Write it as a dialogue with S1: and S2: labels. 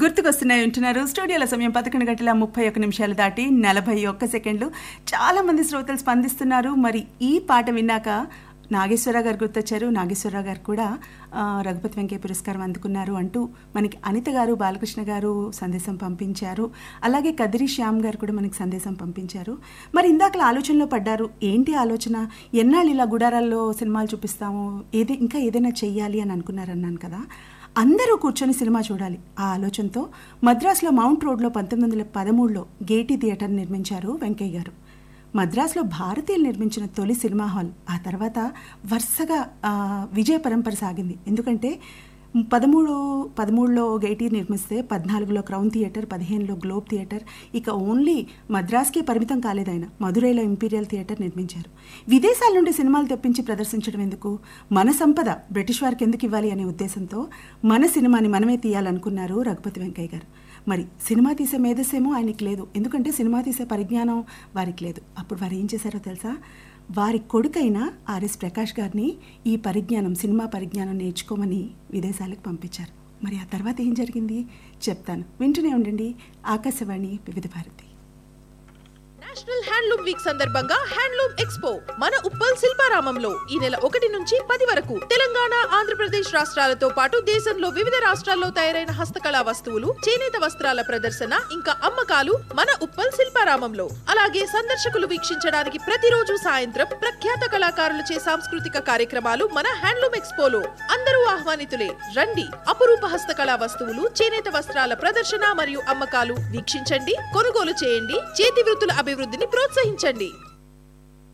S1: గుర్తుకొస్తున్నాయి ఉంటున్నారు స్టూడియోల సమయం పదకొండు గంటల ముప్పై ఒక్క నిమిషాలు దాటి నలభై ఒక్క సెకండ్లు చాలా మంది శ్రోతలు స్పందిస్తున్నారు మరి ఈ పాట విన్నాక నాగేశ్వరరావు గారు గుర్తొచ్చారు నాగేశ్వరరావు గారు కూడా ఆ, రఘుపతి వెంకయ్య పురస్కారం అందుకున్నారు అంటూ మనకి అనిత గారు బాలకృష్ణ గారు సందేశం పంపించారు అలాగే కదిరి శ్యామ్ గారు కూడా మనకి సందేశం పంపించారు మరి ఇందాక ఆలోచనలో పడ్డారు ఏంటి ఆలోచన ఎన్నాళ్ళు ఇలా గుడారాల్లో సినిమాలు చూపిస్తాము ఏదే ఇంకా ఏదైనా చెయ్యాలి అని అనుకున్నారన్నాను కదా అందరూ కూర్చొని సినిమా చూడాలి ఆ ఆలోచనతో మద్రాసులో మౌంట్ రోడ్లో పంతొమ్మిది వందల పదమూడులో గేటీ థియేటర్ నిర్మించారు వెంకయ్య గారు మద్రాసులో భారతీయులు నిర్మించిన తొలి సినిమా హాల్ ఆ తర్వాత వరుసగా ఆ, విజయ పరంపర సాగింది ఎందుకంటే పదమూడు పదమూడులో గైటీ నిర్మిస్తే పద్నాలుగులో క్రౌన్ థియేటర్ పదిహేనులో గ్లోబ్ థియేటర్ ఇక ఓన్లీ మద్రాస్కే పరిమితం కాలేదు ఆయన మధురైలో ఇంపీరియల్ థియేటర్ నిర్మించారు విదేశాల నుండి సినిమాలు తెప్పించి ప్రదర్శించడం ఎందుకు మన సంపద బ్రిటిష్ వారికి ఎందుకు ఇవ్వాలి అనే ఉద్దేశంతో మన సినిమాని మనమే తీయాలనుకున్నారు రఘుపతి వెంకయ్య గారు మరి సినిమా తీసే మేధస్సేమో ఆయనకి లేదు ఎందుకంటే సినిమా తీసే పరిజ్ఞానం వారికి లేదు అప్పుడు వారు ఏం చేశారో తెలుసా వారి కొడుకైన ఆర్ఎస్ ప్రకాష్ గారిని ఈ పరిజ్ఞానం సినిమా పరిజ్ఞానం నేర్చుకోమని విదేశాలకు పంపించారు మరి ఆ తర్వాత ఏం జరిగింది చెప్తాను వింటూనే ఉండండి Akashvani Vividh Bharati
S2: national handloom week సందర్భంగా హ్యాండ్లూమ్ ఎక్స్పో మన ఉప్పల్ శిల్పారామంలో ఈ నెల ఒకటి నుంచి పది వరకు తెలంగాణ ఆంధ్రప్రదేశ్ రాష్ట్రాలతో పాటు దేశంలో వివిధ రాష్ట్రాల్లో తయారైన హస్తకళా వస్తువులు చేనేత వస్త్రాల ప్రదర్శన ఇంకా అమ్మకాలు మన ఉప్పల్ శిల్పారామంలో అలాగే సందర్శకులు వీక్షించడానికి ప్రతిరోజు సాయంత్రం ప్రఖ్యాత కళాకారులచే సాంస్కృతిక కార్యక్రమాలు మన హ్యాండ్లూమ్ ఎక్స్పోలో అందరూ ఆహ్వానితులే రండి అపురూప హస్తకళా వస్తువులు చేనేత వస్త్రాల ప్రదర్శన మరియు అమ్మకాలు వీక్షించండి కొనుగోలు చేయండి చేతి వృత్తుల అభివృద్ధిని ప్రోత్సహించండి